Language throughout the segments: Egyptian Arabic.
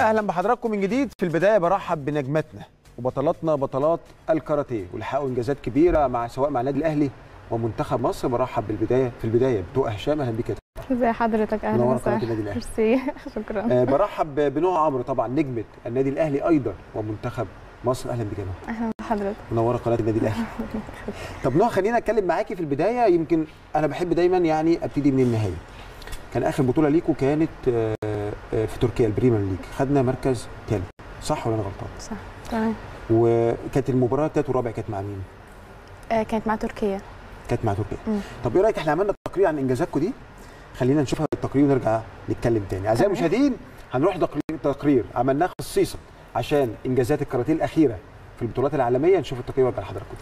اهلا بحضراتكم من جديد في البدايه برحب بنجماتنا وبطلاتنا بطلات الكاراتيه واللي حققوا انجازات كبيره مع سواء مع النادي الاهلي ومنتخب مصر برحب بالبدايه في البدايه بتوع هشام اهلا بيك يا ازي حضرتك اهلا منورة وسهلا قناة النادي الأهلي. ميرسي شكرا آه، برحب بنوع عمرو طبعا نجمه النادي الاهلي ايضا ومنتخب مصر اهلا بك يا نوع اهلا بحضرتك منوره قناه النادي الاهلي طب نوع خلينا اتكلم معاكي في البدايه يمكن انا بحب دايما يعني ابتدي من النهايه كان اخر بطوله ليكوا كانت آه، آه، في تركيا البريمير ليج خدنا مركز ثالث صح ولا انا غلطان صح تمام وكانت المباراه الثالث والرابع كانت مع مين آه كانت مع تركيا كانت مع تركيا مم. طب ايه رايك احنا عملنا تقرير عن انجازاتكم دي خلينا نشوفها التقرير ونرجع نتكلم تاني اعزائي تمام. المشاهدين هنروح تقرير تقرير عملناه خصيصا عشان انجازات الكاراتيه الاخيره في البطولات العالميه نشوف التقرير وارجع لحضراتكم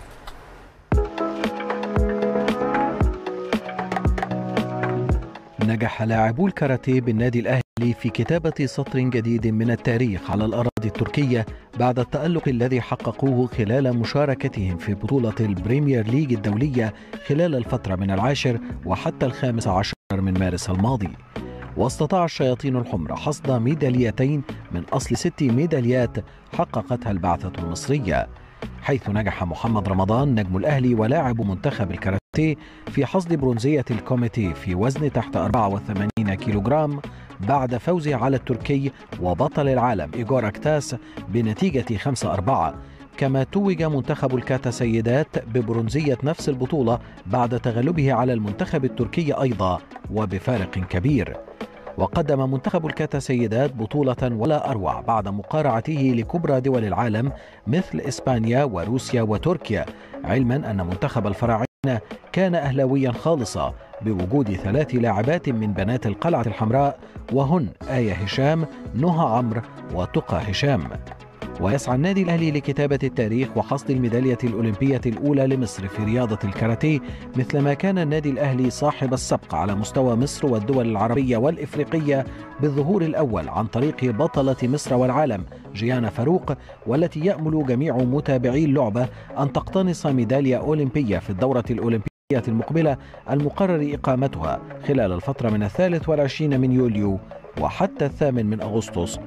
نجح لاعبو الكاراتيه بالنادي الأهلي في كتابة سطر جديد من التاريخ على الأراضي التركية بعد التألق الذي حققوه خلال مشاركتهم في بطولة البريمير ليج الدولية خلال الفترة من العاشر وحتى الخامس عشر من مارس الماضي واستطاع الشياطين الحمر حصد ميداليتين من أصل ست ميداليات حققتها البعثة المصرية حيث نجح محمد رمضان نجم الأهلي ولاعب منتخب الكاراتيه في حصد برونزية الكوميتي في وزن تحت 84 كيلوغرام بعد فوزه على التركي وبطل العالم إيجور أكتاس بنتيجة 5-4 كما توج منتخب الكاتا سيدات ببرونزية نفس البطولة بعد تغلبه على المنتخب التركي أيضا وبفارق كبير وقدم منتخب الكاتا سيدات بطولة ولا أروع بعد مقارعته لكبرى دول العالم مثل إسبانيا وروسيا وتركيا علما أن منتخب الفراعنة كان أهلاويا خالصا بوجود ثلاث لاعبات من بنات القلعة الحمراء وهن آية هشام نهى عمرو وتقى هشام ويسعى النادي الأهلي لكتابة التاريخ وحصد الميدالية الأولمبية الأولى لمصر في رياضة الكاراتيه مثلما كان النادي الأهلي صاحب السبق على مستوى مصر والدول العربية والإفريقية بالظهور الأول عن طريق بطلة مصر والعالم جيانا فاروق والتي يأمل جميع متابعي اللعبة أن تقتنص ميدالية أولمبية في الدورة الأولمبية المقبلة المقرر إقامتها خلال الفترة من الثالث والعشرين من يوليو وحتى الثامن من أغسطس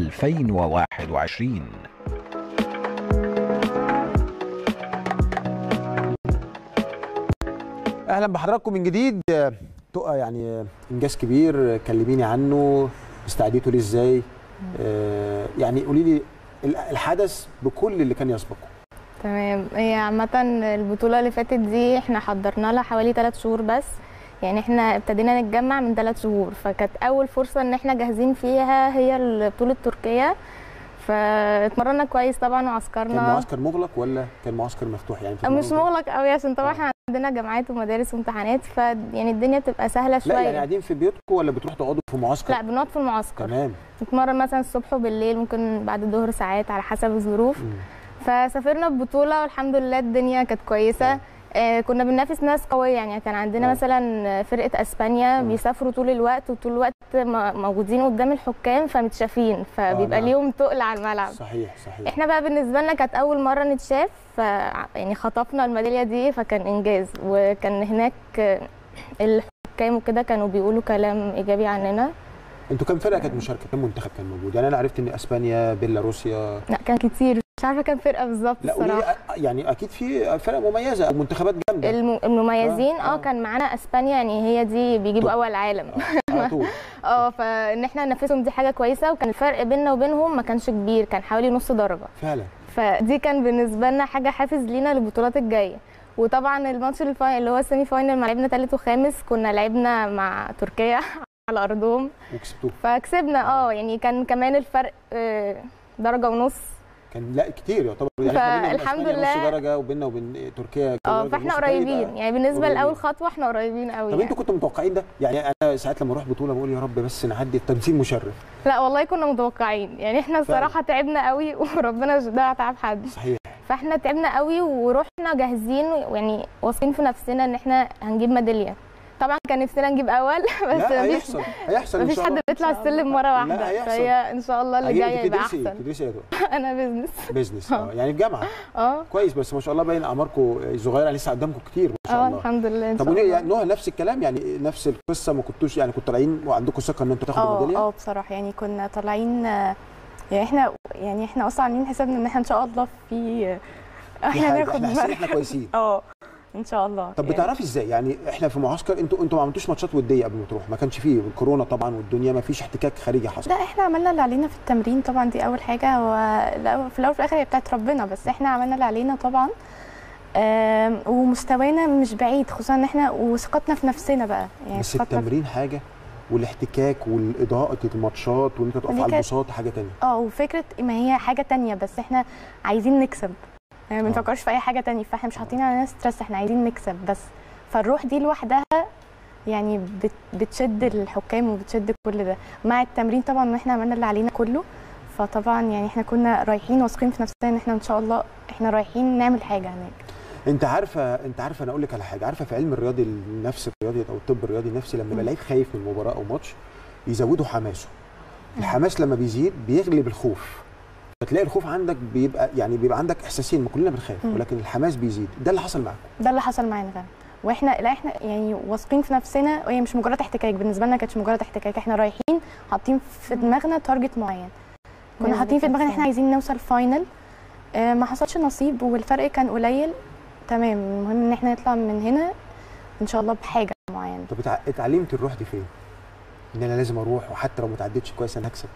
2021 اهلا بحضراتكم من جديد آه، تقى يعني آه، انجاز كبير آه، كلميني عنه استعديتوا ليه ازاي آه، يعني قولي لي ال- الحدث بكل اللي كان يسبقه تمام هي عامة البطولة اللي فاتت دي احنا حضرنا لها حوالي 3 شهور بس يعني احنا ابتدينا نتجمع من 3 شهور فكانت أول فرصة ان احنا جاهزين فيها هي البطولة التركية فاتمرنا كويس طبعا كان وعسكرنا معسكر مغلق ولا كان معسكر مفتوح يعني مش بتتمرنوا- مغلق قوي عشان طبعا آه. احنا عندنا جامعات ومدارس وامتحانات ف يعني الدنيا بتبقى سهلة شوية لا يعني قاعدين في بيوتكم ولا بتروحوا تقعدوا في معسكر لا بنقعد في المعسكر تمام نتمرن مثلا الصبح وبالليل ممكن بعد الظهر ساعات على حسب الظروف مم. فسافرنا ببطوله والحمد لله الدنيا كانت كويسه آه كنا بننافس ناس قويه يعني كان عندنا آه. مثلا فرقه اسبانيا آه. بيسافروا طول الوقت وطول الوقت م- موجودين قدام الحكام فمتشافين فبيبقى نعم. ليهم تقل على الملعب صحيح صحيح احنا بقى بالنسبه لنا كانت اول مره نتشاف ف يعني خطفنا الميداليه دي فكان انجاز وكان هناك آه، الحكام وكده كانوا بيقولوا كلام ايجابي عننا انتوا كام فرقه كانت مشاركه كام منتخب كان موجود يعني انا عرفت ان اسبانيا بيلاروسيا لا كان كتير مش عارفه كام فرقه بالظبط لا قولي الصراحه لي يعني اكيد في فرق مميزه او منتخبات جامده الم- المميزين آه، آه. اه كان معانا اسبانيا يعني هي دي بيجيبوا طب. اول عالم آه، على طول اه فان احنا ننافسهم دي حاجه كويسه وكان الفرق بيننا وبينهم ما كانش كبير كان حوالي نص درجه فعلا فدي كان بالنسبه لنا حاجه حافز لينا للبطولات الجايه وطبعا الماتش الفاينل اللي هو السيمي فاينل ما لعبنا ثالث وخامس كنا لعبنا مع تركيا على ارضهم وكسبتوه فكسبنا اه يعني كان كمان الفرق آه، درجه ونص كان لا كتير يعتبر يعني إحنا بينا وبين فالحمد أسبانيا لله- نص درجه وبيننا وبين تركيا اه درجة فاحنا ونص، تاني قريبين بقى. يعني بالنسبه قريبين. لاول خطوه احنا قريبين قوي طب يعني. انتوا كنتوا متوقعين ده؟ يعني انا ساعات لما اروح بطوله بقول يا رب بس نعدي التمثيل مشرف لا والله كنا متوقعين يعني احنا الصراحه تعبنا قوي وربنا مش ده تعب حد صحيح فاحنا تعبنا قوي ورحنا جاهزين يعني واثقين في نفسنا ان احنا هنجيب ميداليه طبعا كان نفسنا نجيب اول بس لا مفيش هيحصل هيحصل ان مفيش شاء حد الله بيطلع السلم مره لا، واحده هيحصل. فهي ان شاء الله اللي عجيب، جاي يبقى بتدرسي احسن بتدرسي يا دكتور انا بزنس بيزنس اه يعني في جامعه اه كويس بس ما شاء الله باين اعماركم صغيره لسه قدامكم كتير ما شاء اه الله الحمد لله ان طب شاء ونيه الله يعني نوع نفس الكلام يعني نفس القصه ما كنتوش يعني كنتوا طالعين وعندكم ثقه ان انتوا تاخدوا اه الميداليه اه بصراحه يعني كنا طالعين آه، يعني احنا يعني احنا اصلا عاملين حسابنا ان احنا ان شاء الله في في احنا حاجة، ناخد احنا حاسين احنا مركز. كويسين اه ان شاء الله طب يعني. بتعرفي ازاي يعني احنا في معسكر انتوا انتوا ما عملتوش ماتشات وديه قبل ما تروح ما كانش فيه الكورونا طبعا والدنيا ما فيش احتكاك خارجي حصل لا احنا عملنا اللي علينا في التمرين طبعا دي اول حاجه هو لا- في الاول وفي الاخر هي بتاعت ربنا بس احنا عملنا اللي علينا طبعا آم، ومستوانا مش بعيد خصوصا ان احنا وثقتنا في نفسنا بقى يعني بس ثقتنا في- التمرين حاجه والاحتكاك والاضاءه الماتشات وان انت تقف دي على كانت- البساط حاجه تانية اه وفكره ما هي حاجه تانية بس احنا عايزين نكسب يعني ما آه. بنفكرش في اي حاجه تانية فاحنا مش حاطين علينا ستريس احنا عايزين نكسب بس فالروح دي لوحدها يعني بت بتشد الحكام وبتشد كل ده مع التمرين طبعا ان احنا عملنا اللي علينا كله فطبعا يعني احنا كنا رايحين واثقين في نفسنا ان احنا ان شاء الله احنا رايحين نعمل حاجه هناك انت عارفه انت عارفه انا اقول لك على حاجه عارفه في علم الرياضي النفس الرياضي او الطب الرياضي النفسي لما يبقى مم. لعيب خايف من مباراه او ماتش يزودوا حماسه الحماس لما بيزيد بيغلب الخوف فتلاقي الخوف عندك بيبقى يعني بيبقى عندك احساسين ما كلنا بنخاف مم. ولكن الحماس بيزيد ده اللي حصل معاكم ده اللي حصل معانا فعلا واحنا لا احنا يعني واثقين في نفسنا وهي مش مجرد احتكاك بالنسبه لنا كانتش مجرد احتكاك احنا رايحين حاطين في دماغنا تارجت معين كنا نسبة حاطين في دماغنا ان نفسنا. احنا عايزين نوصل فاينل آه ما حصلش نصيب والفرق كان قليل تمام المهم ان احنا نطلع من هنا ان شاء الله بحاجه معينه طب اتع- اتعلمت الروح دي فين؟ ان انا لازم اروح وحتى لو ما تعدتش كويس انا هكسب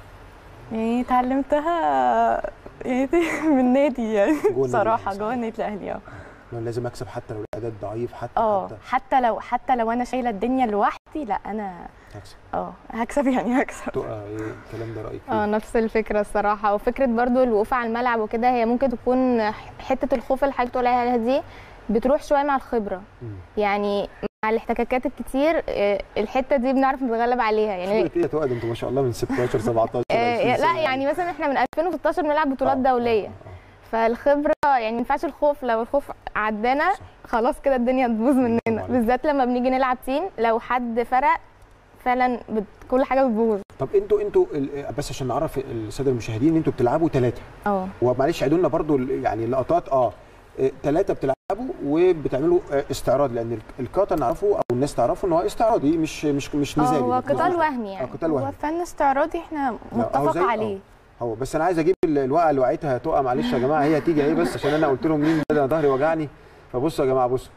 يعني اتعلمتها يعني من نادي يعني جوه النادي صراحه الأهلي، جوه صح؟ النادي الاهلي اه إن أنا لازم اكسب حتى لو الاداء ضعيف حتى اه حتى حتى لو حتى لو انا شايله الدنيا لوحدي لا انا هكسب اه هكسب يعني هكسب تقى ايه الكلام ده رايك آه، فيه؟ نفس الفكره الصراحه وفكره برضو الوقوف على الملعب وكده هي ممكن تكون حته الخوف اللي حضرتك بتقول عليها دي بتروح شويه مع الخبره مم. يعني مع الاحتكاكات الكتير آه، الحته دي بنعرف نتغلب عليها يعني خبرة ايه يا تقى ده انتوا ما شاء الله من 16 17 آه، 20 لا سنة يعني مثلا احنا من 2016 بنلعب بطولات آه، دوليه آه، آه. فالخبره يعني ما ينفعش الخوف لو الخوف عدانا صح. خلاص كده الدنيا تبوظ مننا عليك. بالذات لما بنيجي نلعب تيم لو حد فرق فعلا بت... كل حاجه بتبوظ طب انتوا انتوا ال- بس عشان نعرف الساده المشاهدين انتوا بتلعبوا ثلاثه اه ومعلش عيدوا لنا برضو ال- يعني اللقطات اه ثلاثه بتلعبوا وبتعملوا آه، استعراض لان ال- الكاتا نعرفه او الناس تعرفه ان هو استعراضي مش مش مش اه نزالي هو بتنزل. قتال وهمي اه يعني قتال هو وهمي فن استعراضي احنا لا، أهو متفق زي- آه. عليه هو بس انا عايز اجيب ال- الوقعه اللي وقعتها تقع معلش يا جماعه هي تيجي اهي بس عشان انا قلت لهم مين ده انا ظهري وجعني فبصوا يا جماعه بصوا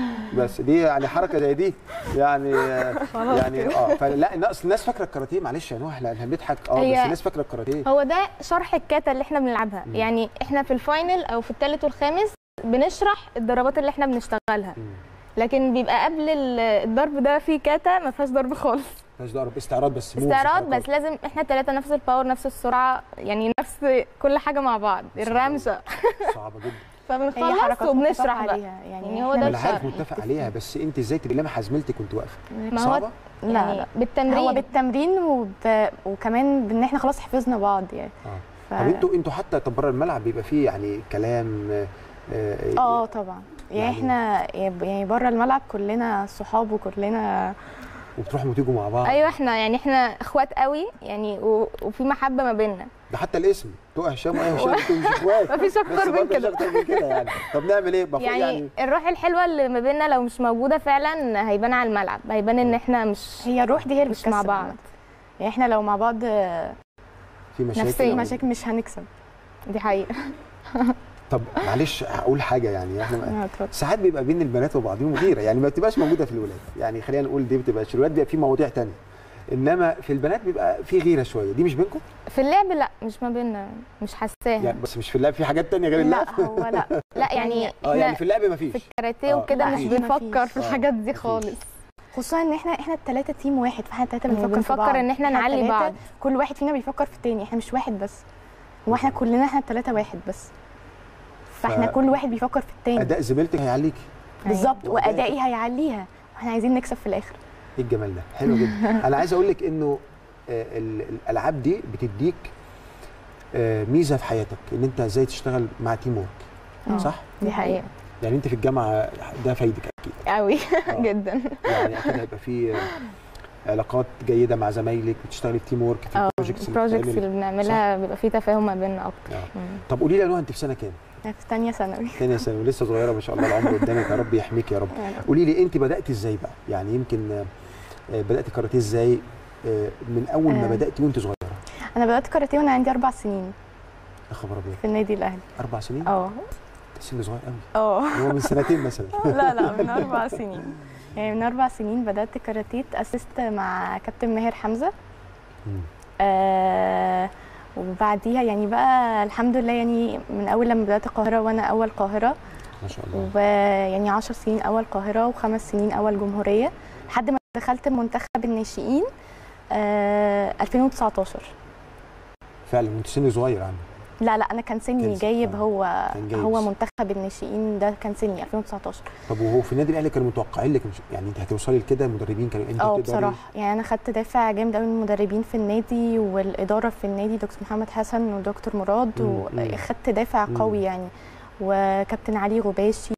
بس دي يعني حركه زي دي يعني يعني اه فلا الناس الناس فاكره الكاراتيه معلش يا نوح احنا إحنا بنضحك اه هي- بس الناس فاكره الكاراتيه هو ده شرح الكاتا اللي احنا بنلعبها مم. يعني احنا في الفاينل او في الثالث والخامس بنشرح الضربات اللي احنا بنشتغلها مم. لكن بيبقى قبل ال- الضرب ده في كاتا ما فيهاش ضرب خالص مالهاش دعوه استعراض بس moves استعراض وحركات. بس لازم احنا الثلاثه نفس الباور نفس السرعه يعني نفس كل حاجه مع بعض الرمشه صعبه جدا هي فبنخلص حركات وبنشرح متفق بقى عليها يعني يعني هو إحنا ده انا عارف الشرح. متفق عليها بس انت ازاي تبقي لامحه زميلتك كنت واقفه ما هو صعبه لا يعني لا بالتمرين هو بالتمرين وب... وكمان بان احنا خلاص حفظنا بعض يعني اه ف... طب انتوا انتوا حتى طب بره الملعب بيبقى فيه يعني كلام آه، آه، اه طبعا يعني, يعني- احنا يعني بره الملعب كلنا صحاب وكلنا وبتروحوا وتيجوا مع بعض ايوه احنا يعني احنا اخوات قوي يعني و... وفي محبه ما بيننا ده حتى الاسم تقى هشام وايه هشام انتوا مش اخوات مفيش بس اكتر من برضه مش كده اكتر من كده يعني طب نعمل ايه المفروض يعني, يعني الروح الحلوه اللي ما بيننا لو مش موجوده فعلا هيبان على الملعب هيبان ان احنا مش هي الروح دي هي اللي مش مع بتكسب بعض عامة. يعني احنا لو مع بعض آه، في مشاكل نفسية أو- مشاكل مش هنكسب دي حقيقه طب معلش هقول حاجه يعني احنا آه، اتفضل. ساعات بيبقى بين البنات وبعضهم غيره يعني ما بتبقاش موجوده في الولاد يعني خلينا نقول دي بتبقى في الولاد بيبقى في مواضيع تانية انما في البنات بيبقى في غيره شويه دي مش بينكم في اللعب لا مش ما بيننا مش حاساها يعني بس مش في اللعب في حاجات تانية غير اللعب لا هو لا لا يعني اه احنا يعني في اللعب ما في فيش الكاراتيه آه، وكده لا، مش مفيش. بنفكر في آه، الحاجات دي مفيش. خالص خصوصا ان احنا احنا الثلاثه تيم واحد فاحنا الثلاثه يعني بنفكر في بعض بنفكر ان احنا نعلي التلاتة بعض كل واحد فينا بيفكر في التاني احنا مش واحد بس هو احنا كلنا احنا الثلاثه واحد بس فاحنا ف- كل واحد بيفكر في التاني اداء زميلتك هيعليكي بالظبط وأدائك. وادائي هيعليها واحنا عايزين نكسب في الاخر ايه الجمال ده حلو جدا انا عايز اقول لك انه آه، ال- الالعاب دي بتديك آه، ميزه في حياتك ان انت ازاي تشتغل مع تيم ورك آه. صح دي حقيقه يعني انت في الجامعه ده فايدك اكيد قوي آه. جدا يعني اكيد هيبقى في آه، علاقات جيده مع زمايلك بتشتغلي في تيم ورك في اه البروجكتس البروجكتس اللي بنعملها بيبقى فيه تفاهم ما بيننا اكتر آه. مم. طب قولي لي يا نهى انت في سنه كام؟ احنا في ثانيه ثانوي ثانيه ثانوي ولسه صغيره ما شاء الله العمر قدامك يا رب يحميك يا رب قولي لي انت بدات ازاي بقى؟ يعني يمكن آه، آه، بدات كاراتيه ازاي آه، من اول ما آه. بدات وانت صغيره؟ انا بدات كاراتيه وانا عندي اربع سنين يا خبر ابيض في النادي الاهلي اربع سنين اه ده سن صغير قوي اه هو من سنتين مثلا لا لا من اربع سنين يعني من اربع سنين بدات كاراتيه اتاسست مع كابتن ماهر حمزه مم. آه وبعديها يعني بقى الحمد لله يعني من اول لما بدات القاهره وانا اول قاهره ما شاء الله ويعني 10 سنين اول قاهره وخمس سنين اول جمهوريه لحد ما دخلت منتخب الناشئين آه 2019 فعلا وانت سن صغير عنه لا لا انا كان سني كان- جايب آه، هو كان جايب. هو منتخب الناشئين ده كان سني 2019 طب وهو في النادي الاهلي كانوا متوقعين لك مش- يعني انت هتوصلي لكده المدربين كانوا انت اه تقدري- بصراحه يعني انا خدت دافع جامد قوي من المدربين في النادي والاداره في النادي دكتور محمد حسن ودكتور مراد مم، مم. وخدت دافع مم. قوي يعني وكابتن علي غباشي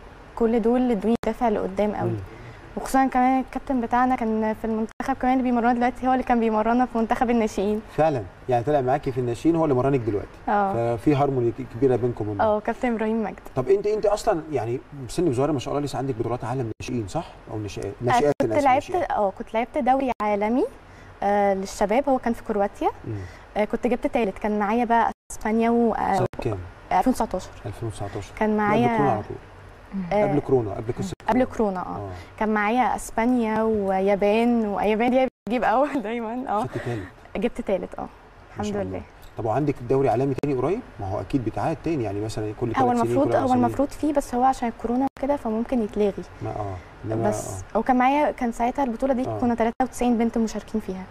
وكل دول ادوني دافع لقدام قوي مم. وخصوصا كمان الكابتن بتاعنا كان في المنتخب كمان اللي بيمرنا دلوقتي هو اللي كان بيمرنا في منتخب الناشئين فعلا يعني طلع معاكي في الناشئين هو اللي مرنك دلوقتي اه ففي هارموني كبيره بينكم وبين بعض. اه كابتن ابراهيم مجدي طب انت انت اصلا يعني سن صغيره ما شاء الله لسه عندك بطولات عالم ناشئين صح او ناشئات آه، ناشئات كنت أنا آسف، لعبت ناشئات. اه كنت لعبت دوري عالمي آه للشباب هو كان في كرواتيا مم. آه كنت جبت تالت كان معايا بقى اسبانيا و آه، سنه كام 2019 2019 كان قبل كورونا على معايا طول آه، قبل كورونا قبل قصه قبل كورونا اه اه كان معايا اسبانيا ويابان ويابان دي بتجيب اول دايما اه خدت تالت جبت تالت اه ما الحمد شاء الله. لله طب وعندك دوري عالمي تاني قريب ما هو اكيد بيتعاد تاني يعني مثلا كل هو ثلاث سنين المفروض كل أربع هو سنين. المفروض فيه بس هو عشان الكورونا وكده فممكن يتلغي ما اه انما بس آه. وكان معايا كان ساعتها البطوله دي آه. كنا 93 بنت مشاركين فيها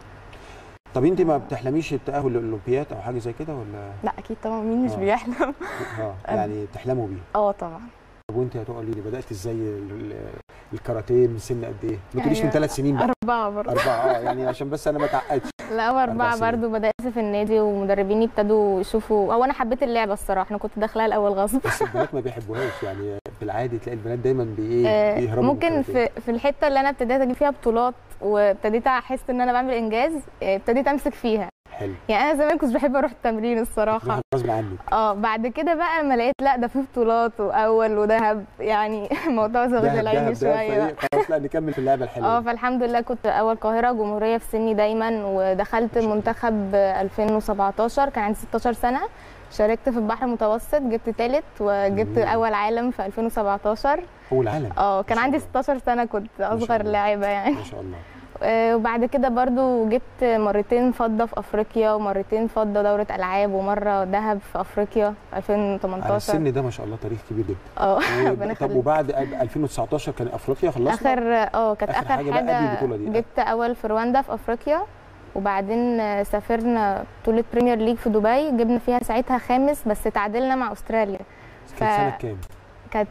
طب انت ما بتحلميش التاهل للاولمبياد او حاجه زي كده ولا لا اكيد طبعا مين مش آه. بيحلم اه يعني تحلموا بيه اه طبعا طب وانت يا تقولي لي بدات ازاي ال- ال- الكاراتيه من سن قد ايه؟ ما تقوليش من أيوة. ثلاث سنين بقى أربعة برضه اربعه اه يعني عشان بس انا ما اتعقدش لا هو أربع أربعة سنين. برضه بدأت في النادي ومدربيني ابتدوا يشوفوا هو أنا حبيت اللعبة الصراحة أنا كنت داخلها الأول غصب بس البنات ما بيحبوهاش يعني في العادي تلاقي البنات دايما بايه آه، بيهربوا من ممكن الكاراتيه. في في الحته اللي انا ابتديت اجيب فيها بطولات وابتديت احس ان انا بعمل انجاز آه، ابتديت امسك فيها حلو يعني انا زمان كنت بحب اروح التمرين الصراحه تروح غصب عنك اه بعد كده بقى لما لقيت لا ده في بطولات واول وذهب يعني الموضوع زغل دهب- العين دهب- دهب، شويه فإيه، خلاص لا نكمل في اللعبه الحلوه اه دي. فالحمد لله كنت اول قاهره جمهوريه في سني دايما ودخلت ما شاء الله. منتخب 2017 كان عندي 16 سنه شاركت في البحر المتوسط جبت ثالث وجبت مم. اول عالم في 2017 هو العالم اه كان شاء عندي الله. 16 سنه كنت شاء اصغر الله. لاعبه يعني ما شاء الله آه، وبعد كده برضو جبت مرتين فضه في افريقيا ومرتين فضه دوره العاب ومره ذهب في افريقيا في على 2018 السن ده ما شاء الله تاريخ كبير جدا اه و- ربنا طب يخليك. وبعد 2019 كان افريقيا خلصنا اخر اه كانت آخر اخر حاجة حاجه, بقى قبل البطولة دي. جبت اول في رواندا في افريقيا وبعدين آه، سافرنا بطوله بريمير ليج في دبي جبنا فيها ساعتها خامس بس تعادلنا مع استراليا كانت ف- سنه كام؟ كانت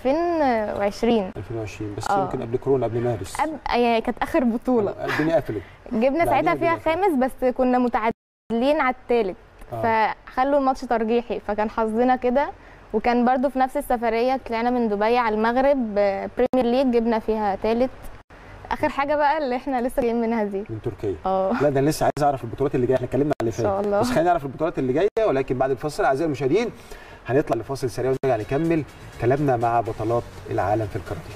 2020 2020 بس آه. يمكن قبل كورونا قبل مارس أب... يعني كانت اخر بطوله الدنيا قفلت جبنا بعدين ساعتها الدنيا فيها قفلت. خامس بس كنا متعادلين على الثالث آه. فخلوا الماتش ترجيحي فكان حظنا كده وكان برضو في نفس السفريه طلعنا من دبي على المغرب آه، بريمير ليج جبنا فيها ثالث اخر حاجه بقى اللي احنا لسه جايين منها دي من تركيا اه لا ده أنا لسه عايز اعرف البطولات اللي جايه احنا اتكلمنا على اللي ان شاء فات الله بس خلينا نعرف البطولات اللي جايه ولكن بعد الفاصل اعزائي المشاهدين هنطلع لفاصل سريع ونرجع نكمل كلامنا مع بطلات العالم في الكاراتيه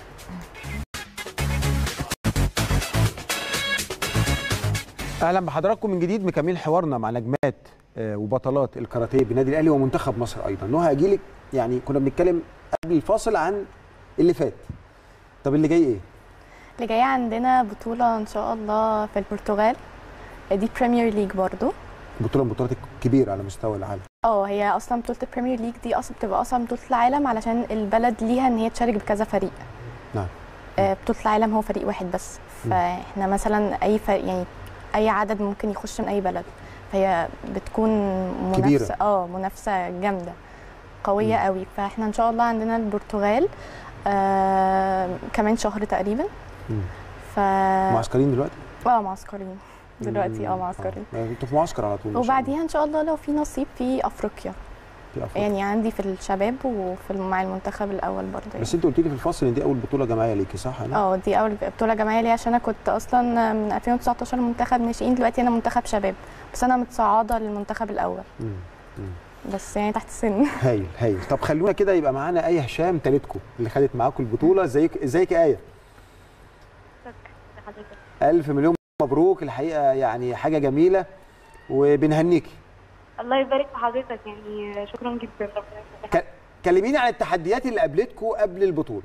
اهلا بحضراتكم من جديد مكملين حوارنا مع نجمات آه، وبطلات الكاراتيه بالنادي الاهلي ومنتخب مصر ايضا نهى اجيلك يعني كنا بنتكلم قبل الفاصل عن اللي فات طب اللي جاي ايه اللي جايه عندنا بطوله ان شاء الله في البرتغال دي بريمير ليج برضو بطوله من البطولات الكبيره على مستوى العالم اه هي اصلا بطوله البريمير ليج دي اصلا بتبقى اصلا بطوله العالم علشان البلد ليها ان هي تشارك بكذا فريق نعم. آه، بطوله العالم هو فريق واحد بس مم. فاحنا مثلا اي فريق يعني اي عدد ممكن يخش من اي بلد فهي بتكون كبيرة. منافسه اه منافسه جامده قويه مم. قوي فاحنا ان شاء الله عندنا البرتغال آه كمان شهر تقريبا مم. ف معسكرين دلوقتي اه معسكرين دلوقتي اه مم. معسكرين آه. انتوا في معسكر على طول ما شاء الله. وبعديها ان شاء الله لو في نصيب في افريقيا في أفريقيا. يعني عندي في الشباب وفي الم- مع المنتخب الاول برضه يعني. بس انت قلت لي في الفصل ان دي اول بطوله جماعيه ليكي صح انا اه دي اول بطوله جماعيه ليا عشان انا كنت اصلا من 2019 منتخب ناشئين دلوقتي انا منتخب شباب بس انا متصعده للمنتخب الاول مم. بس يعني تحت سني هايل هايل طب خلونا كده يبقى معانا ايه هشام تالتكم اللي خدت معاكم البطوله ازيك ازيك يا ايه الف مليون مبروك الحقيقه يعني حاجه جميله وبنهنيكي الله يبارك في حضرتك يعني شكرا جدا ربنا يخليك. ك- كلميني عن التحديات اللي قابلتكم قبل البطوله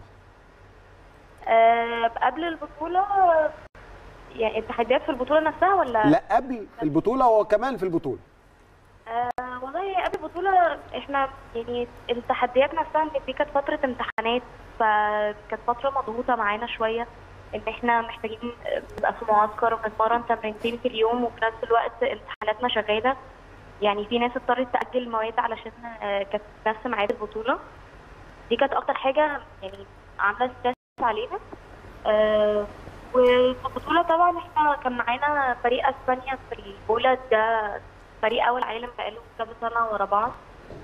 آه، قبل البطولة يعني التحديات في البطولة نفسها ولا؟ لا قبل البطوله وكمان في البطوله آه والله قبل البطولة احنا يعني التحديات نفسها ان دي كانت فترة امتحانات فكانت فترة مضغوطة معانا شوية ان احنا محتاجين نبقى في معسكر وبنتمرن تمرينتين في اليوم وفي نفس الوقت امتحاناتنا شغالة يعني في ناس اضطرت تأجل مواد علشان آه، كانت في نفس ميعاد البطولة دي كانت أكتر حاجة يعني عاملة ستريس علينا آه، وفي البطولة طبعا احنا كان معانا فريق اسبانيا في البولة ده فريق اول عالم بقاله كذا سنه ورا بعض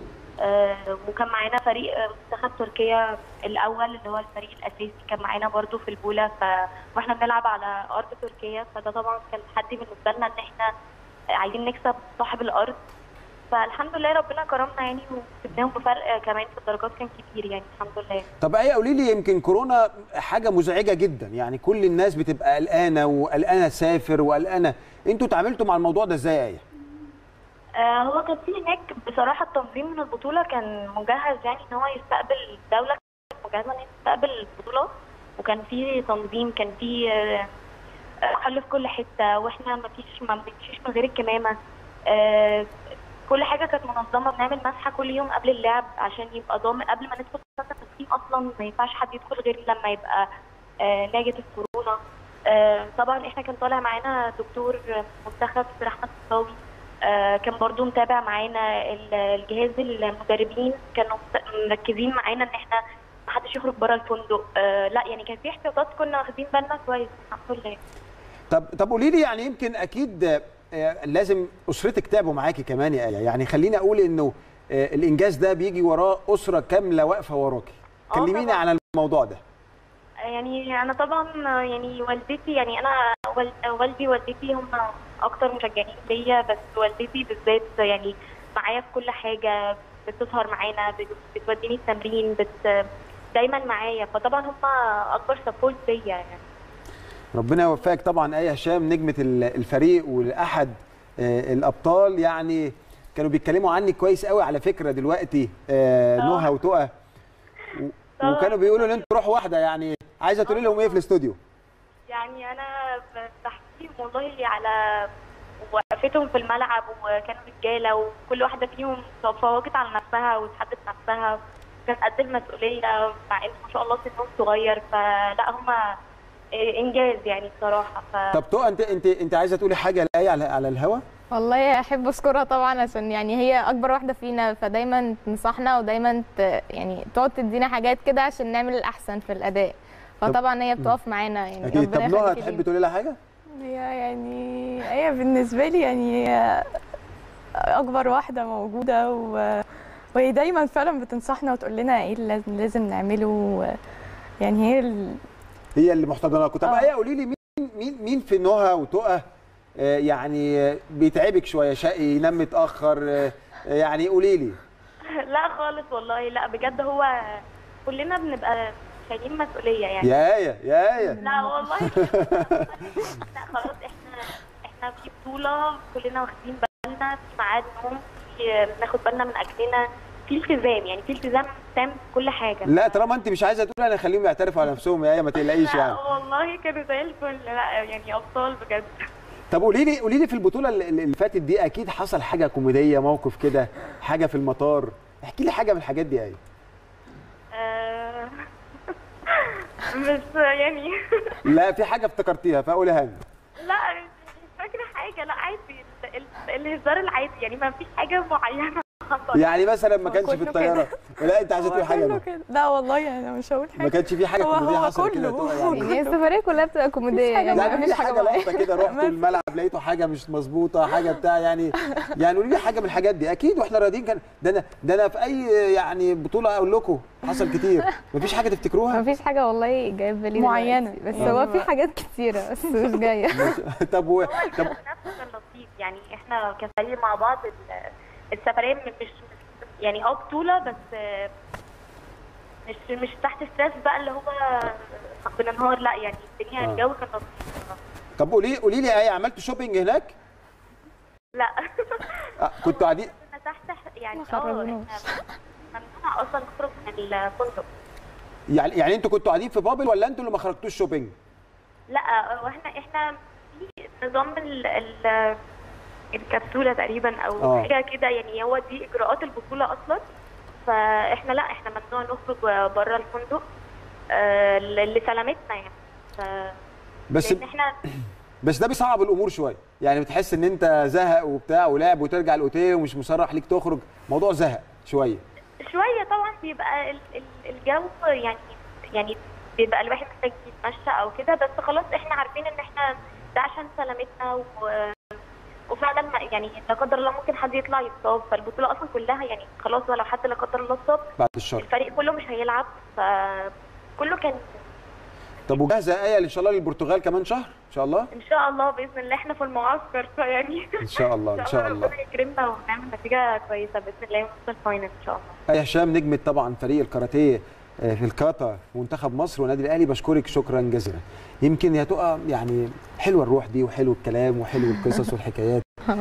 آه، وكان معانا فريق آه، منتخب تركيا الاول اللي هو الفريق الاساسي كان معانا برضو في البوله ف واحنا بنلعب على ارض تركيا فده طبعا كان تحدي بالنسبه لنا ان احنا عايزين نكسب صاحب الارض فالحمد لله ربنا كرمنا يعني وكسبناهم بفرق آه، كمان في الدرجات كان كبير يعني الحمد لله طب ايه قولي لي يمكن كورونا حاجه مزعجه جدا يعني كل الناس بتبقى قلقانه وقلقانه تسافر وقلقانه انتوا اتعاملتوا مع الموضوع ده ازاي يا ايه آه، هو كان في هناك بصراحة التنظيم من البطولة كان مجهز يعني ان هو يستقبل الدولة كانت مجهزة ان هي تستقبل البطولة وكان في تنظيم كان في آه، آه، حل في كل حتة واحنا ما فيش ما بنمشيش من غير الكمامة آه، كل حاجة كانت منظمة بنعمل مسحة كل يوم قبل اللعب عشان يبقى ضامن قبل ما ندخل فترة التسخين أصلا ما ينفعش حد يدخل غير لما يبقى آه، نيجاتيف كورونا آه، طبعا احنا كان طالع معانا دكتور منتخب رحمة الصاوي آه، كان برضو متابع معانا ال- الجهاز المدربين كانوا مت- مركزين معانا ان احنا محدش يخرج بره الفندق آه، لا يعني كان في احتياطات كنا واخدين بالنا كويس الحمد لله طب طب قولي لي يعني يمكن اكيد آه، لازم اسرتك تعبوا معاكي كمان يا ايه يعني خليني اقول انه آه، الانجاز ده بيجي وراه اسره كامله واقفه وراكي آه كلميني طبعاً. عن الموضوع ده يعني انا طبعا يعني والدتي يعني انا وال- والدي ووالدتي هم اكتر مشجعين ليا بس والدتي بالذات يعني معايا في كل حاجه بتسهر معانا بت- بتوديني التمرين بت دايما معايا فطبعا هم اكبر سبورت ليا يعني ربنا يوفقك طبعا ايه هشام نجمه ال- الفريق والاحد آه، الابطال يعني كانوا بيتكلموا عنك كويس قوي على فكره دلوقتي آه، نهى وتقى و- طبعاً. وكانوا بيقولوا ان انتوا روح واحده يعني عايزه تقولي لهم ايه في الاستوديو يعني انا بحكيهم والله على وقفتهم في الملعب وكانوا رجاله وكل واحده فيهم فوقت على نفسها وتحدت نفسها كانت قد المسؤوليه مع ان ما شاء الله سنهم صغير فلا هم انجاز يعني بصراحه ف... طب تقى انت انت انت عايزه تقولي حاجه لايه على على الهوا والله احب اشكرها طبعا عشان يعني هي اكبر واحده فينا فدايما تنصحنا ودايما ت... يعني تقعد تدينا حاجات كده عشان نعمل الاحسن في الاداء فطبعا هي بتقف معانا يعني اكيد طب ربنا نهى يخليكي تحبي لينا. تقولي لها حاجه هي يعني هي بالنسبة لي يعني هي أكبر واحدة موجودة و... وهي دايما فعلا بتنصحنا وتقول لنا ايه اللي لازم, لازم نعمله و... يعني هي ال... هي اللي محتضناكوا طب آه. ايه قولي لي مين مين مين في نهى وتقى آه، يعني آه، بيتعبك شويه شقي ينام متاخر آه، يعني قولي لي لا خالص والله لا بجد هو كلنا بنبقى شايلين مسؤوليه يعني يا ايه يا ايه لا والله لا خلاص احنا احنا في بطولة كلنا واخدين بالنا في ميعاد نوم في بناخد بالنا من اكلنا في التزام يعني في التزام تام في كل حاجة لا طالما انت مش عايزه تقولي انا اخليهم يعترفوا على نفسهم يا ايه ما تقلقيش لا يعني والله كانوا زي الفل لا يعني ابطال بجد طب قولي لي قولي لي في البطوله اللي اللي فاتت دي اكيد حصل حاجه كوميديه موقف كده حاجه في المطار احكي لي حاجه من الحاجات دي يا ايه آه، بس يعني لا في حاجه افتكرتيها فقولها لي لا مش فاكرة حاجة لا عادي ال- ال- الهزار العادي يعني ما فيش حاجة معينة حصلت يعني مثلا ما هو كانش في كله الطياره لا انت عايزه هو تقولي حاجه كله بقى. كده لا والله انا مش هقول ما حاجة كانش في حاجه هو- كوميديه هو حصلت كده كله- تقى هو يعني يعني هي السفريه كلها بتبقى كوميديه حاجة يعني لا مفيش في حاجه حاجه معينة. لقطه كده رحتوا ما في. الملعب لقيتوا حاجه مش مظبوطه حاجه بتاع يعني يعني قولي لي حاجه من الحاجات دي اكيد واحنا راضيين كان ده انا ده انا في اي يعني بطوله اقول لكم حصل كتير مفيش حاجه تفتكروها مفيش حاجه والله جايه في بالي معينة. دلوقتي، بس يعني هو ما- في حاجات كتيره بس مش جايه طب و... طب نفس كان لطيف يعني احنا كفريق مع بعض ال- السفريه م- مش يعني اه بطوله بس آه، مش مش تحت ستريس بقى اللي هو بننهار لا يعني الدنيا آه. الجو كان لطيف طب قولي قولي لي ايه عملتوا شوبينج هناك لا آه، كنتوا قاعدين كنا تحت يعني ما اه خرجوناش. احنا ممنوع اصلا نخرج من الفندق يعني يعني انتوا كنتوا قاعدين في بابل ولا انتوا اللي ما خرجتوش شوبينج؟ لا واحنا احنا في نظام ال ال الكبسوله تقريبا او آه. حاجه كده يعني هو دي اجراءات البطوله اصلا فاحنا لا احنا ممنوع نخرج بره الفندق آه، ل- لسلامتنا يعني ف بس لان احنا بس ده بيصعب الامور شويه يعني بتحس ان انت زهق وبتاع ولعب وترجع الاوتيل ومش مصرح ليك تخرج موضوع زهق شويه شويه طبعا بيبقى ال- ال- الجو يعني يعني بيبقى الواحد محتاج يتمشى او كده بس خلاص احنا عارفين ان احنا ده عشان سلامتنا و وفعلا ما- يعني لا قدر الله ممكن حد يطلع يتصاب فالبطوله اصلا كلها يعني خلاص ولو حد لا قدر الله اتصاب بعد الشر الفريق كله مش هيلعب فكله كان طب وجاهزه ايه ان شاء الله للبرتغال كمان شهر ان شاء الله ان شاء الله باذن الله احنا في المعسكر فيعني ان شاء الله ان شاء الله ربنا يكرمنا ونعمل نتيجه كويسه باذن الله ونوصل الفاينل ان شاء الله ايه هشام نجمه طبعا فريق الكاراتيه آه، في الكاتا ومنتخب مصر والنادي الاهلي بشكرك شكرا جزيلا يمكن يا تقى يعني حلوه الروح دي وحلو الكلام وحلو القصص والحكايات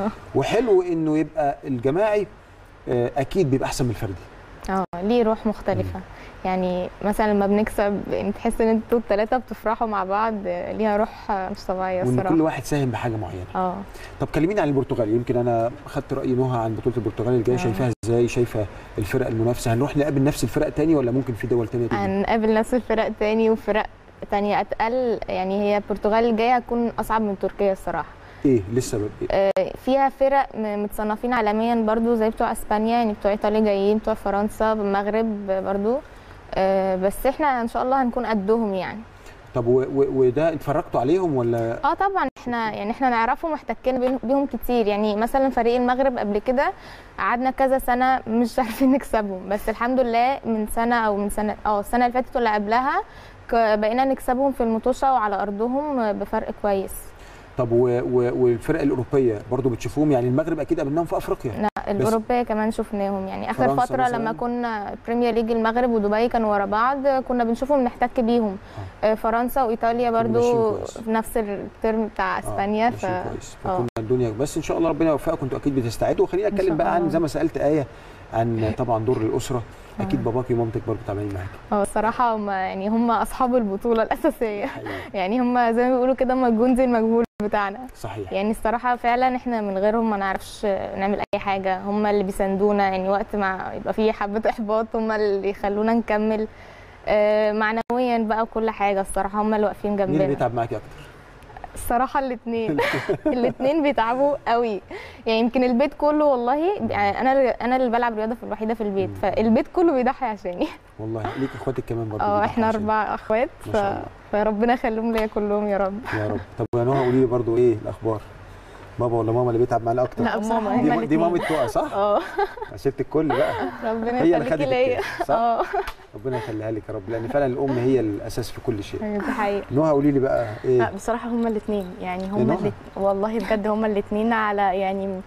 وحلو انه يبقى الجماعي آه، اكيد بيبقى احسن من الفردي اه ليه روح مختلفة يعني مثلا لما بنكسب يعني تحس ان انتوا الثلاثة بتفرحوا مع بعض ليها روح مش طبيعية وان كل الصراحة واحد ساهم بحاجه معينه اه طب كلميني عن البرتغال يمكن انا خدت راي نهى عن بطوله البرتغال الجايه آه. شايفاها ازاي شايفه الفرق المنافسه هنروح نقابل نفس الفرق تاني ولا ممكن في دول تانية تيجي هنقابل نفس الفرق تاني وفرق تانية اتقل يعني هي البرتغال الجاية هتكون اصعب من تركيا الصراحة ايه لسه ب... آه، فيها فرق م- متصنفين عالميا برضو زي بتوع اسبانيا يعني بتوع ايطاليا جايين بتوع فرنسا المغرب برضو آه، بس احنا ان شاء الله هنكون قدهم يعني طب و... و... وده اتفرجتوا عليهم ولا اه طبعا احنا يعني احنا نعرفهم واحتكينا بين- بيهم كتير يعني مثلا فريق المغرب قبل كده قعدنا كذا سنه مش عارفين نكسبهم بس الحمد لله من سنه او من سنه اه السنه اللي فاتت واللي قبلها ك- بقينا نكسبهم في المطوشه وعلى ارضهم بفرق كويس طب و... و... والفرق الاوروبيه برضو بتشوفوهم يعني المغرب اكيد قابلناهم في افريقيا لا الاوروبيه كمان شفناهم يعني اخر فرنسا فتره مثلاً؟ لما كنا بريمير ليج المغرب ودبي كانوا ورا بعض كنا بنشوفهم نحتك بيهم آه، فرنسا وايطاليا ماشيين برضو كويس. في نفس الترم بتاع اسبانيا آه. ف ماشي كويس آه. فكنا الدنيا بس ان شاء الله ربنا يوفقكم انتوا اكيد بتستعدوا وخلينا إن اتكلم شاء بقى عن الله. زي ما سالت ايه عن طبعا دور الاسره اكيد باباكي ومامتك برضو تعبانين معاكي هو الصراحة هم يعني هم أصحاب البطولة الأساسية حقيقي. يعني هم زي ما بيقولوا كده هم الجندي المجهول بتاعنا صحيح يعني الصراحة فعلا احنا من غيرهم ما نعرفش نعمل أي حاجة هم اللي بيساندونا يعني وقت ما يبقى فيه حبة إحباط هم اللي يخلونا نكمل آه، معنويا بقى وكل حاجة الصراحة هم اللي واقفين مين اللي جنبنا بيتعب معاكي اكتر الصراحة الاتنين الاتنين بيتعبوا قوي يعني يمكن البيت كله والله يعني أنا اللي- أنا اللي بلعب رياضة في الوحيدة في البيت فالبيت كله بيضحي عشاني والله ليك اخواتك كمان برضو اه بيضحوا احنا عشان- اربع اخوات ما ف... شاء الله. فربنا يخليهم ليا كلهم يا رب يا رب طب يا نهى قولي لي برضو ايه الاخبار بابا ولا ماما اللي بيتعب معانا اكتر لا بصراحه ماما، هما دي, دي الاثنين مامة تقى صح؟ اه ست الكل بقى ربنا هي اللي يخليكي خدت ليا الكاس صح؟ اه ربنا يخليها لك يا رب لان فعلا الام هي الاساس في كل شيء دي حقيقة نهى قولي لي بقى لا ايه بصراحه هما الاثنين يعني يا هما نهى. الات... والله بجد هما الاثنين على يعني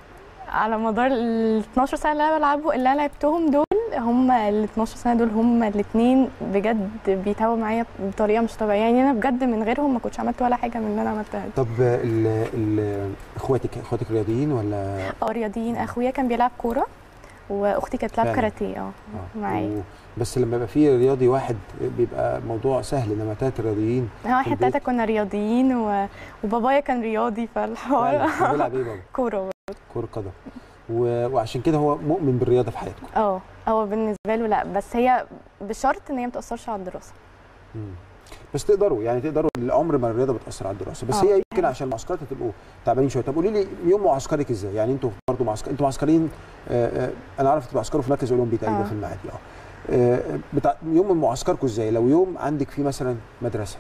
على مدار ال 12 سنه اللي انا بلعبه اللي انا لعبتهم دول هما ال 12 سنه دول هما الاثنين بجد بيتعبوا معايا بطريقه مش طبيعيه يعني انا بجد من غيرهم ما كنتش عملت ولا حاجه من اللي انا عملتها دي. طب ال ال اخواتك اخواتك رياضيين ولا اه رياضيين اخويا كان بيلعب كوره واختي كانت بتلعب فعلا. كاراتيه اه آه. معايا. و- بس لما يبقى في رياضي واحد بيبقى موضوع سهل انما ثلاث رياضيين اه احنا البيت. التلاته كنا رياضيين و... وبابايا كان رياضي فالحوار فعلا. كان بيلعب ايه بابا؟ كوره كرة قدم و... وعشان كده هو مؤمن بالرياضه في حياتكم اه هو بالنسبه له لا بس هي بشرط ان هي ما تاثرش على الدراسه مم. بس تقدروا يعني تقدروا العمر ما الرياضه بتاثر على الدراسه بس آه. هي يمكن عشان المعسكرات هتبقوا تعبانين شويه طب قولي لي يوم معسكرك ازاي يعني انتوا برضه معسكر انتوا معسكرين آه، آه، انا عارف انتوا معسكروا في مركز اولمبي تقريبا آه. في المعادي اه آه، بتاع يوم معسكركم ازاي لو يوم عندك فيه مثلا مدرسه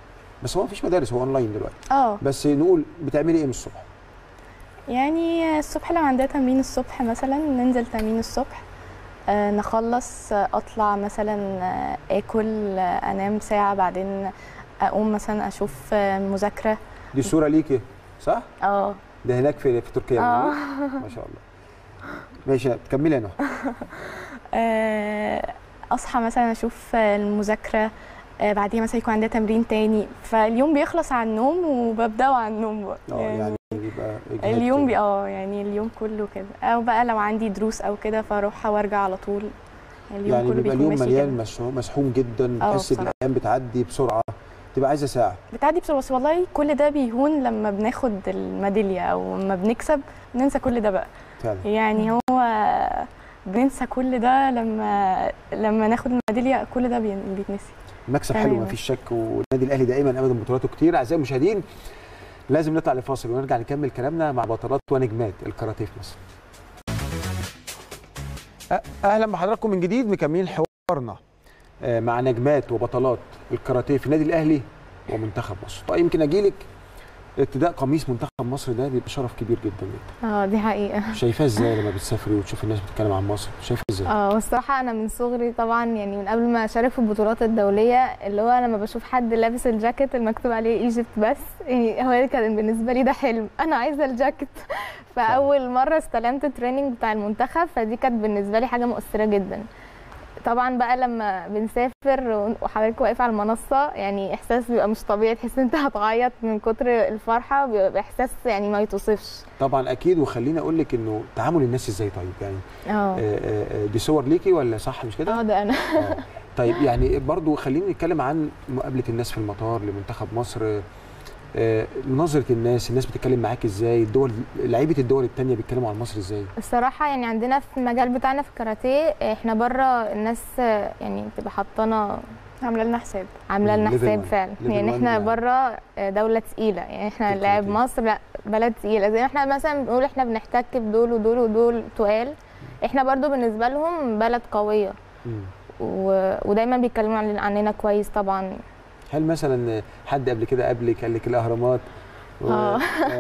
بس هو مفيش مدارس هو اونلاين دلوقتي اه بس نقول بتعملي ايه من الصبح يعني الصبح لو عندنا تمرين الصبح مثلا ننزل تمرين الصبح آه نخلص آه، اطلع مثلا آه، اكل آه، انام ساعه بعدين اقوم مثلا اشوف آه، مذاكره دي صوره ليكي صح اه ده هناك في في تركيا اه ما شاء الله ماشي كملي يا نهى آه، اصحى مثلا اشوف آه، المذاكره آه، بعديها مثلا يكون عندنا تمرين تاني فاليوم بيخلص على النوم وببداه على النوم بقى اه يعني بيبقى إجهاد اليوم كده. بي اه يعني اليوم كله كده او بقى لو عندي دروس او كده فاروح وارجع على طول اليوم يعني كله بيبقى بيكون اليوم ماشي مليان كده. مسحوم مسحوم جدا اه تحس بصراحة. الايام بتعدي بسرعه تبقى عايزه ساعه بتعدي بسرعه بس والله كل ده بيهون لما بناخد الميداليه او لما بنكسب بننسى كل ده بقى فعلا يعني هو بننسى كل ده لما لما ناخد الميداليه كل ده بين- بيتنسي مكسب تمام. حلو مفيش شك والنادي الاهلي دائما ابدا بطولاته كتير اعزائي المشاهدين لازم نطلع لفاصل ونرجع نكمل كلامنا مع بطلات ونجمات الكاراتيه في مصر أ- اهلا بحضراتكم من جديد مكملين حوارنا آه، مع نجمات وبطلات الكاراتيه في النادي الاهلي ومنتخب مصر طيب يمكن اجي لك ارتداء قميص منتخب مصر ده بيبقى شرف كبير جدا جدا اه دي حقيقه شايفاه ازاي لما بتسافري وتشوفي الناس بتتكلم عن مصر شايفاه ازاي اه والصراحه انا من صغري طبعا يعني من قبل ما اشارك في البطولات الدوليه اللي هو لما بشوف حد لابس الجاكيت المكتوب عليه ايجيبت بس يعني هو كان بالنسبه لي ده حلم انا عايزه الجاكيت فاول مره استلمت التريننج بتاع المنتخب فدي كانت بالنسبه لي حاجه مؤثره جدا طبعا بقى لما بنسافر وحضرتك واقف على المنصه يعني احساس بيبقى مش طبيعي تحس ان انت هتعيط من كتر الفرحه بيبقى احساس يعني ما يتوصفش طبعا اكيد وخليني اقول لك انه تعامل الناس ازاي طيب يعني اه آه، آه، آه، دي صور ليكي ولا صح مش كده؟ اه ده انا آه. طيب يعني برضو خلينا نتكلم عن مقابله الناس في المطار لمنتخب مصر آه، نظره الناس الناس بتتكلم معاك ازاي الدول لعيبه الدول الثانيه بيتكلموا عن مصر ازاي الصراحة يعني عندنا في المجال بتاعنا في الكاراتيه احنا بره الناس يعني بتبقى حاطانا عامله لنا حساب عامله لنا level حساب one. فعلا level يعني one احنا يعني. بره دولة تقيلة يعني احنا في لاعب الكاراتيه. مصر لا بلد تقيلة زي ما احنا مثلا بنقول احنا بنحتك بدول ودول ودول تقال احنا برضو بالنسبة لهم بلد قوية مم. و... ودايما بيتكلموا عن- عننا كويس طبعا هل مثلا حد قبل كده قبلك قال لك الاهرامات و- آه.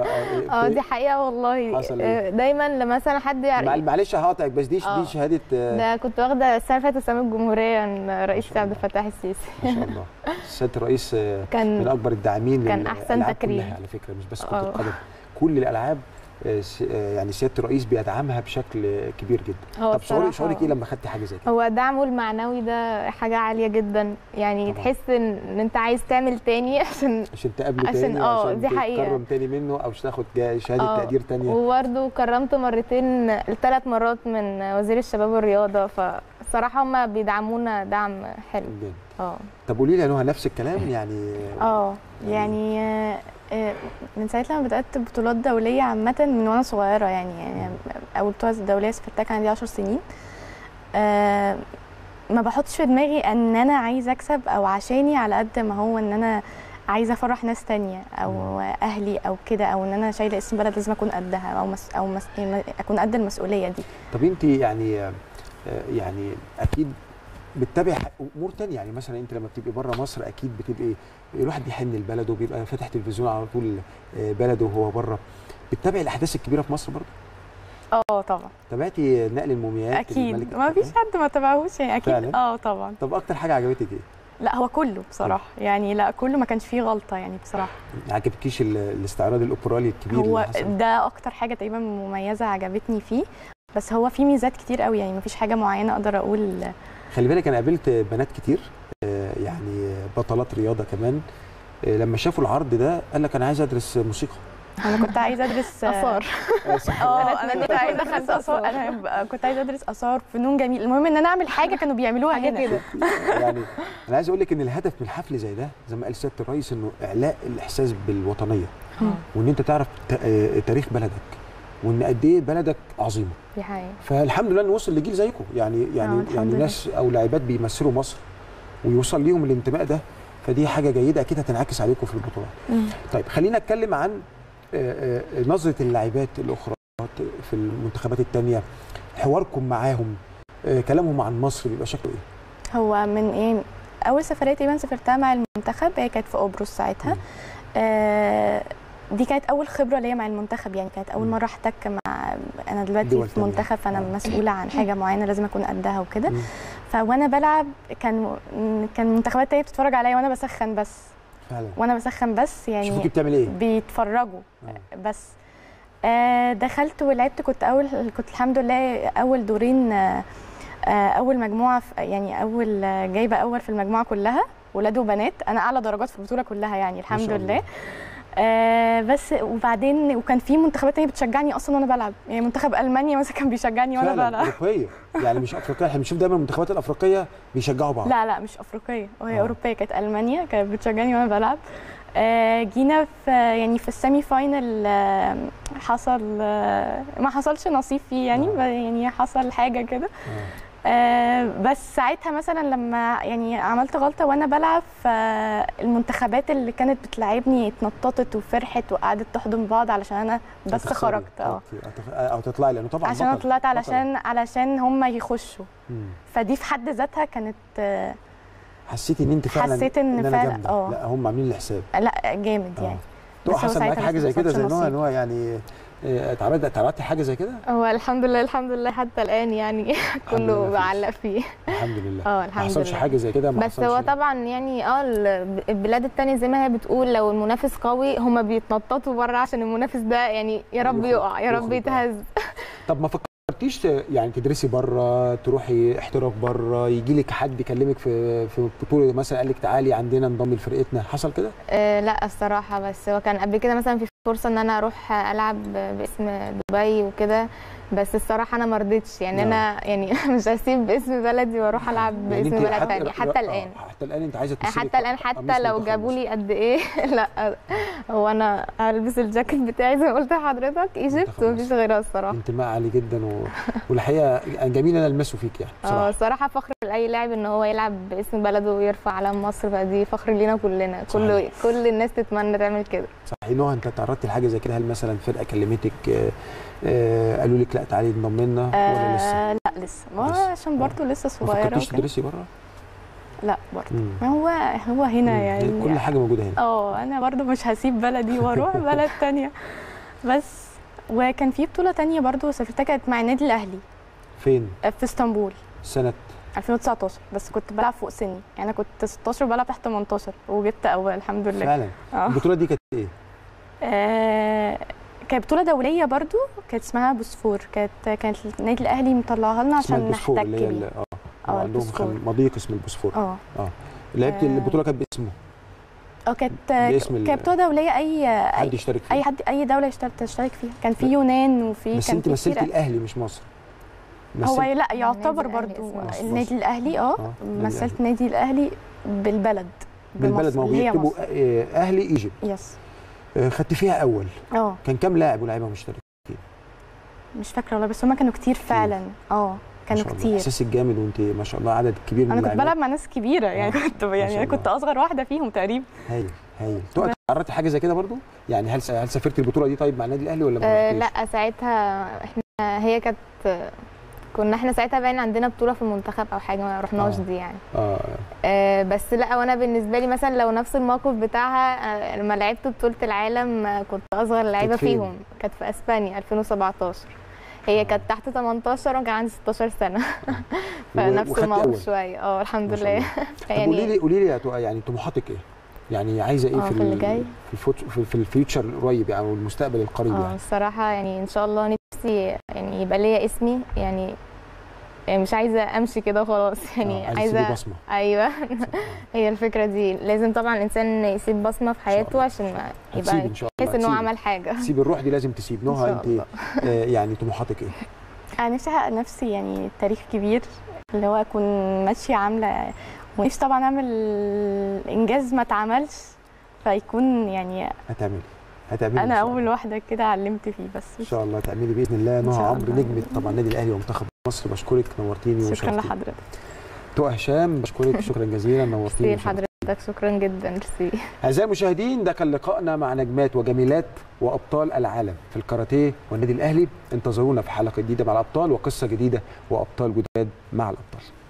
اه في- دي حقيقة والله حصل إيه؟ آه، دايما لما مثلا حد مع- يعرف معلش هقاطعك بس دي آه. دي شهاده آه، ده كنت واخدة السنة اللي فاتت سامي الجمهورية من رئيس شاء عبد الله. الفتاح السيسي ما شاء الله سياده الرئيس آه، كان من اكبر الداعمين كان للألعاب أحسن تكريم. كلها على فكره مش بس كره آه. القدم كل الالعاب آه، س- آه، يعني سياده الرئيس بيدعمها بشكل آه، كبير جدا هو طب شعورك بصراحة شعورك ايه لما خدتي حاجه زي كده هو دعمه المعنوي ده حاجة عالية جدا يعني طبعاً. تحس ان إن انت عايز تعمل تاني عشان عشان تقابله عشان- تاني آه، عشان دي حقيقة. تتكرم تاني منه او تاخد جا- شهاده آه، تقدير تانية وبرده كرمت مرتين ثلاث مرات من وزير الشباب والرياضة فصراحة هما بيدعمونا دعم حلو جامد. اه طب قولي لي يا نهى نفس الكلام يعني اه يعني آه، آه، من ساعه لما بدات بطولات دوليه عامه من وانا صغيره يعني يعني اول بطوله دوليه سافرتها كان عندي 10 سنين آه، ما بحطش في دماغي ان انا عايزه اكسب او عشاني على قد ما هو ان انا عايزه افرح ناس تانية او اهلي او كده او ان انا شايله اسم بلد لازم اكون قدها او مس او مس اكون قد المسؤوليه دي طب انت يعني آه، يعني اكيد بتتابع امور تانية يعني مثلا انت لما بتبقي بره مصر اكيد بتبقي الواحد بيحن لبلده وبيبقى فاتح تلفزيون على طول آه، بلده وهو بره بتتابعي الاحداث الكبيره في مصر برضه اه طبعا تابعتي نقل الموميات اكيد للملك ما فيش الفاتح؟ حد ما تابعهوش يعني اكيد فعلا؟ اه طبعا طب اكتر حاجه عجبتك ايه؟ لا هو كله بصراحه يعني لا كله ما كانش فيه غلطه يعني بصراحه ما عجبكيش ال- الاستعراض الاوبرالي الكبير هو اللي حصل؟ ده اكتر حاجه تقريبا مميزه عجبتني فيه بس هو في ميزات كتير قوي يعني مفيش حاجه معينه اقدر اقول خلي بالك انا قابلت بنات كتير آه، يعني بطلات رياضه كمان آه، لما شافوا العرض ده قال لك انا عايز ادرس موسيقى انا كنت عايزه ادرس اثار آه، صح اه أنا انا اتمنيت كنت عايزه أكون ادرس دخلت اثار آثار. انا كنت عايزه ادرس اثار فنون جميل المهم ان انا اعمل حاجه كانوا بيعملوها حاجة هنا كده يعني انا عايز اقول لك ان الهدف من حفل زي ده زي ما قال سياده الرئيس انه اعلاء الاحساس بالوطنيه وان انت تعرف ت- آه، تاريخ بلدك وان قد ايه بلدك عظيمه دي حقيقة فالحمد لله انه وصل لجيل زيكم يعني يعني الحمد يعني لله. ناس او لاعبات بيمثلوا مصر ويوصل ليهم الانتماء ده فدي حاجه جيده اكيد هتنعكس عليكم في البطولات. مم. طيب خلينا نتكلم عن آه، آه، نظره اللاعبات الاخرى في المنتخبات الثانيه حواركم معاهم آه، كلامهم عن مصر بيبقى شكله ايه؟ هو من ايه اول سفريه تقريبا سافرتها مع المنتخب هي كانت في قبرص ساعتها مم. آه دي كانت اول خبره ليا مع المنتخب يعني كانت اول مم. مره احتك مع انا دلوقتي دول في تانية. منتخب فانا آه. مسؤوله عن حاجه معينه لازم اكون قدها وكده مم. فوانا بلعب كان كان منتخبات تانية بتتفرج عليا وانا بسخن بس فعلا وانا بسخن بس شوفوكي يعني بتعمل ايه؟ بيتفرجوا آه. بس آه دخلت ولعبت كنت اول كنت الحمد لله اول دورين آه آه اول مجموعه في يعني اول آه، جايبه اول في المجموعه كلها ولاد وبنات انا اعلى درجات في البطوله كلها يعني ما الحمد شاء لله آه بس وبعدين وكان في منتخبات تانية بتشجعني اصلا وانا بلعب يعني منتخب المانيا مثلا كان بيشجعني وانا فعلا بلعب اوروبيه يعني مش افريقيه احنا بنشوف دايما المنتخبات الافريقيه بيشجعوا بعض لا لا مش افريقيه وهي آه. اوروبيه كانت المانيا كانت بتشجعني وانا بلعب آه جينا في يعني في السيمي فاينل آه حصل آه ما حصلش نصيب فيه يعني آه. يعني حصل حاجه كده آه. آه بس ساعتها مثلا لما يعني عملت غلطه وانا بلعب فالمنتخبات اللي كانت بتلعبني اتنططت وفرحت وقعدت تحضن بعض علشان انا بس هتخسري. خرجت اه أو ت- أو تخ- او تطلعي لانه طبعا عشان انا بطل. طلعت بطل. علشان علشان هم يخشوا مم. فدي في حد ذاتها كانت آه حسيتي ان انت فعلا حسيت إن انا فعلا- جامدة. آه. لا هم عاملين الحساب لا جامد آه. يعني تو بس هو حصل معاك ساعتها حاجه بس زي ما كده زي حصلش نوع ان نصيب. هو يعني آه، اتعرضت اتعرضتي حاجه زي كده هو الحمد لله الحمد لله حتى الان يعني لله كله مفيش. بعلق فيه الحمد لله اه ما الحمد حصلش لله حاجه زي كده ما بس هو حصلش- طبعا يعني اه ال- البلاد التانية زي ما هي بتقول لو المنافس قوي هما بيتنططوا بره عشان المنافس ده يعني يا رب يخرج- يقع يا رب يخرج، آه. يتهز طب ما فكرتيش ت- يعني تدرسي بره تروحي احتراف بره يجي لك حد يكلمك في في بطوله مثلا قال لك تعالي عندنا انضمي لفرقتنا حصل كده؟ آه لا الصراحة بس هو كان قبل كده مثلا في فرصة ان انا اروح العب باسم دبي وكده بس الصراحة انا ما رضيتش يعني نعم. انا يعني مش هسيب باسم بلدي واروح العب يعني باسم انت بلد تاني حتى آه، الان حتى الان انت عايزه تمثلي حتى الان قميص حتى لو منتخب جابوا مصر. لي قد ايه لا هو انا هلبس الجاكيت بتاعي زي ما قلت لحضرتك ايجيبت منتخب ومفيش مصر. غيرها الصراحة انتماء عالي جدا و... والحقيقه جميل انا المسه فيك يعني اه بصراحه الصراحة فخر لأي لاعب ان هو يلعب باسم بلده ويرفع علم مصر فدي فخر لينا كلنا كل صحيح. كل الناس تتمنى تعمل كده صحيح نوع انت تعرضتي لحاجه زي كده هل مثلا فرقه كلمتك آه، آه، قالوا لك لا تعالي انضم لنا ولا لسه؟ آه لا لسه ما لسه. عشان برضه لسه ما صغيره فكرتيش وكده. تدرسي بره؟ لا برضه مم. ما هو هو هنا مم. يعني كل حاجه موجوده هنا اه انا برضو مش هسيب بلدي واروح بلد تانية بس وكان في بطولة تانية برضو سافرتها كانت مع النادي الأهلي فين؟ في اسطنبول سنه 2019 بس كنت بلعب فوق سني يعني أنا كنت 16 بلعب تحت 18 وجبت أول الحمد لله فعلا اه البطوله دي كانت ايه؟ آه، كانت بطولة دولية برضو كانت اسمها بوسفور كانت كانت النادي الأهلي مطلعها لنا اسمها عشان البوسفور نحتك اللي هي بيها ال- اه اه عندهم البوسفور. خم- مضيق اسمه البوسفور اه لعبت آه. البطوله كانت باسمه اه كانت باسم ال- كانت بطولة دولية أي حد أي يشترك فيه أي حد أي دولة يشترك تشترك فيها كان في يونان وفي بس كان انت في مثلتي كتير الاهلي مش مصر هو مثلت- لا يعتبر الأهلي برضو اسمه مصر. النادي الاهلي اه آه، النادي مثلت النادي الاهلي بالبلد بالبلد ما هو بمصر، اللي هي بيكتبوا مصر. آه، اهلي ايجيبت يس آه، خدت فيها اول اه كان كام لاعب ولاعيبه مشترك مش فاكره والله بس هما كانوا كتير فعلا اه ما كانوا شاء الله. كتير احساسك جامد وانت ما شاء الله عدد كبير من انا كنت اللاعبين. بلعب مع ناس كبيره يعني آه، كنت ما يعني شاء انا كنت الله. اصغر واحده فيهم تقريبا هايل هايل تو اتعرضتي حاجه زي كده برضو يعني هل هل سافرت البطوله دي طيب مع النادي الاهلي ولا ما آه رحتيش؟ لا ساعتها احنا هي كانت كنا احنا ساعتها باين عندنا بطوله في المنتخب او حاجه ما رحناش آه. دي يعني اه آه بس لا وانا بالنسبه لي مثلا لو نفس الموقف بتاعها آه لما لعبت بطوله العالم آه كنت اصغر لعيبه كانت فين؟ فيهم كانت في اسبانيا 2017 هي آه. كانت تحت 18 وكان عندي 16 سنه و- فنفس وخدتي الموقف أول. شويه اه الحمد ما شاء لله الله. طب قولي لي قولي لي يا تو- يعني طموحاتك ايه؟ يعني عايزه ايه آه، في في اللي ال- جاي؟ في الفوت في, في الفيوتشر القريب يعني او المستقبل القريب اه يعني الصراحة يعني ان شاء الله نفسي يعني يبقى ليا اسمي يعني يعني مش عايزة امشي كده وخلاص يعني آه، عايزة عايزة تسيبي بصمه ايوه صح. هي الفكرة دي لازم طبعا الانسان يسيب بصمة في الله. حياته عشان ما هتسيبي يبقى ان شاء يحس الله ان هو هتسيبي. عمل حاجة تسيبي الروح دي لازم تسيب ان نوها شاء انت الله آه يعني طموحاتك ايه؟ انا نفسي احقق نفسي يعني تاريخ كبير اللي هو اكون ماشيه عامله ونفسي طبعا اعمل انجاز ما اتعملش فيكون يعني هتعملي هتعملي إن انا شاء اول الله. واحده كده علمت فيه بس ان شاء الله تعملي باذن الله إن نهى شاء عمرو الله. نجمه طبعا النادي الاهلي ومنتخب مصر بشكرك نورتيني شكرا وشرفتيني لحضرتك تو هشام بشكرك شكرا جزيلا نورتيني ميرسي وشرفتيني. لحضرتك شكرا جدا ميرسي أعزائي المشاهدين ده كان لقائنا مع نجمات وجميلات وأبطال العالم في الكاراتيه والنادي الأهلي انتظرونا في حلقة جديدة مع الأبطال وقصة جديدة وأبطال جداد مع الأبطال